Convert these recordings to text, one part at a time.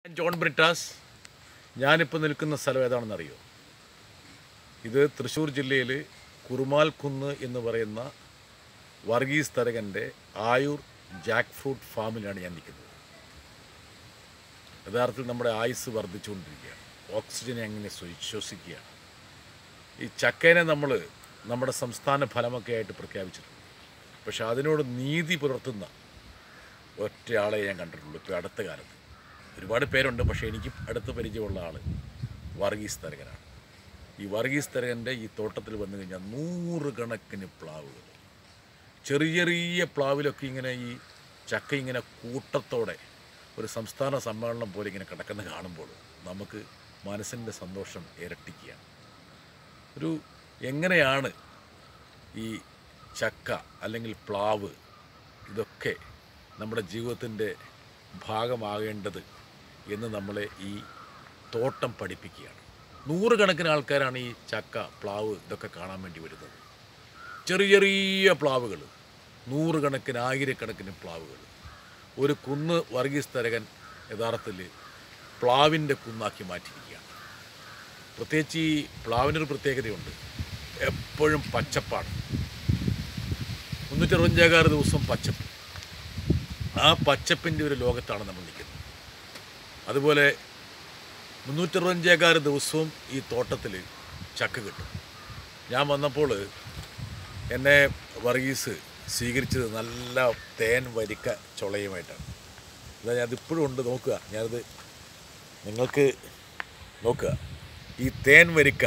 John Brittas ഞാനിപ്പോൾ നിൽക്കുന്ന സ്ഥലം ഏതാണെന്നറിയോ ഇത് തൃശ്ശൂർ ജില്ലയിൽ കുറുമാൽ കുന്ന് എന്ന് പറയുന്ന വർഗീസ് തരകൻ്റെ ആയൂർ ജാക്ക് ഫ്രൂട്ട് ഫാമിലാണ് ഞാൻ നിൽക്കുന്നത് യഥാർത്ഥത്തിൽ നമ്മുടെ ആയുസ് വർദ്ധിച്ചുകൊണ്ടിരിക്കുകയാണ് ഓക്സിജൻ എങ്ങനെ ശ്വ- ശ്വസിക്കുകയാണ് ഈ ചക്കേനെ നമ്മൾ നമ്മുടെ സംസ്ഥാന ഫലമൊക്കെ ആയിട്ട് പ്രഖ്യാപിച്ചിട്ടുണ്ട് പക്ഷെ അതിനോട് നീതി പുലർത്തുന്ന ഒറ്റയാളെ ഞാൻ കണ്ടിട്ടുള്ളൂ ഇപ്പോൾ അടുത്ത കാലത്ത് ഒരുപാട് പേരുണ്ട് പക്ഷേ എനിക്ക് അടുത്ത പരിചയമുള്ള ആൾ വർഗീസ് തരകനാണ് ഈ വർഗീസ് തരകൻ്റെ ഈ തോട്ടത്തിൽ വന്നു കഴിഞ്ഞാൽ നൂറുകണക്കിന് പ്ലാവുകൾ ചെറിയ ചെറിയ പ്ലാവിലൊക്കെ ഇങ്ങനെ ഈ ചക്ക ഇങ്ങനെ കൂട്ടത്തോടെ ഒരു സംസ്ഥാന സമ്മേളനം പോലെ ഇങ്ങനെ കിടക്കുന്ന കാണുമ്പോൾ നമുക്ക് മനസ്സിൻ്റെ സന്തോഷം ഇരട്ടിക്കുകയാണ് ഒരു എങ്ങനെയാണ് ഈ ചക്ക അല്ലെങ്കിൽ പ്ലാവ് ഇതൊക്കെ നമ്മുടെ ജീവിതത്തിൻ്റെ ഭാഗമാകേണ്ടത് എന്ന് നമ്മളെ ഈ തോട്ടം പഠിപ്പിക്കുകയാണ് നൂറുകണക്കിന് ആൾക്കാരാണ് ഈ ചക്ക പ്ലാവ് ഇതൊക്കെ കാണാൻ വേണ്ടി വരുന്നത് ചെറിയ ചെറിയ പ്ലാവുകൾ നൂറുകണക്കിന് ആയിരക്കണക്കിന് പ്ലാവുകൾ ഒരു കുന്ന് വർഗീസ് തരകൻ യഥാർത്ഥത്തിൽ പ്ലാവിൻ്റെ കുന്നാക്കി മാറ്റിയിരിക്കുകയാണ് പ്രത്യേകിച്ച് ഈ പ്ലാവിനൊരു പ്രത്യേകതയുണ്ട് എപ്പോഴും പച്ചപ്പാണ് മുന്നൂറ്ററുപഞ്ചാറ് ദിവസം പച്ചപ്പ് ആ പച്ചപ്പിൻ്റെ ഒരു ലോകത്താണ് നമ്മൾ നിൽക്കുന്നത് അതുപോലെ മുന്നൂറ്ററുപഞ്ചേകാറ് ദിവസവും ഈ തോട്ടത്തിൽ ചക്ക കിട്ടും ഞാൻ വന്നപ്പോൾ എന്നെ വർഗീസ് സ്വീകരിച്ചത് നല്ല തേൻ വരിക്ക ചുളയുമായിട്ടാണ് അതാ ഞാനതിപ്പോഴും ഉണ്ട് നോക്കുക ഞാനത് നിങ്ങൾക്ക് നോക്കുക ഈ തേൻ വരിക്ക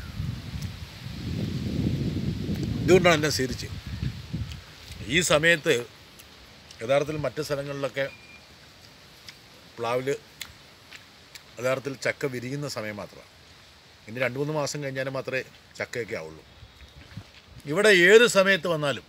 ഇതുകൊണ്ടാണ് എന്നെ സ്വീകരിച്ചത് ഈ സമയത്ത് യഥാർത്ഥത്തിൽ മറ്റ് സ്ഥലങ്ങളിലൊക്കെ പ്ലാവിൽ യഥാർത്ഥത്തിൽ ചക്ക വിരിയുന്ന സമയം മാത്രമാണ് ഇനി രണ്ട് മൂന്ന് മാസം കഴിഞ്ഞാൽ മാത്രമേ ചക്കയൊക്കെ ആവുള്ളൂ ഇവിടെ ഏത് സമയത്ത് വന്നാലും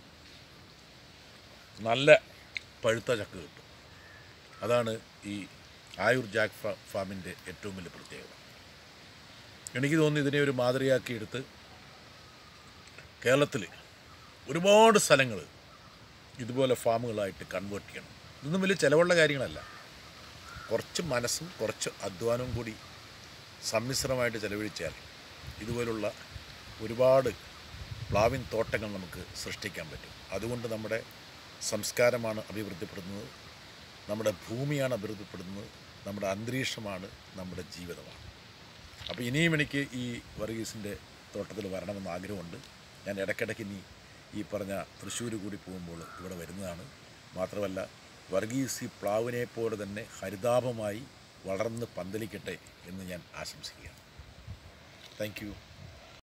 നല്ല പഴുത്ത ചക്ക കിട്ടും അതാണ് ഈ ആയുർ ജാക്ക് ഫാ ഫാമിൻ്റെ ഏറ്റവും വലിയ പ്രത്യേകത എനിക്ക് തോന്നുന്നു ഇതിനെ ഒരു മാതൃകയാക്കി എടുത്ത് കേരളത്തിൽ ഒരുപാട് സ്ഥലങ്ങൾ ഇതുപോലെ ഫാമുകളായിട്ട് കൺവേർട്ട് ചെയ്യണം ഇതൊന്നും വലിയ ചിലവുള്ള കാര്യങ്ങളല്ല കുറച്ച് മനസ്സും കുറച്ച് അധ്വാനവും കൂടി സമ്മിശ്രമായിട്ട് ചെലവഴിച്ചാൽ ഇതുപോലുള്ള ഒരുപാട് പ്ലാവിൻ തോട്ടങ്ങൾ നമുക്ക് സൃഷ്ടിക്കാൻ പറ്റും അതുകൊണ്ട് നമ്മുടെ സംസ്കാരമാണ് അഭിവൃദ്ധിപ്പെടുന്നത് നമ്മുടെ ഭൂമിയാണ് അഭിവൃദ്ധിപ്പെടുന്നത് നമ്മുടെ അന്തരീക്ഷമാണ് നമ്മുടെ ജീവിതമാണ് അപ്പോൾ ഇനിയും എനിക്ക് ഈ വർഗീസിൻ്റെ തോട്ടത്തിൽ വരണമെന്ന് ആഗ്രഹമുണ്ട് ഞാൻ ഇടയ്ക്കിടയ്ക്ക് ഇനി ഈ പറഞ്ഞ തൃശ്ശൂർ കൂടി പോകുമ്പോൾ ഇവിടെ വരുന്നതാണ് മാത്രമല്ല വർഗീസ് ഈ പ്ലാവിനെ പോലെ തന്നെ ഹരിതാപമായി വളർന്ന് പന്തലിക്കട്ടെ എന്ന് ഞാൻ ആശംസിക്കുകയാണ് താങ്ക് യു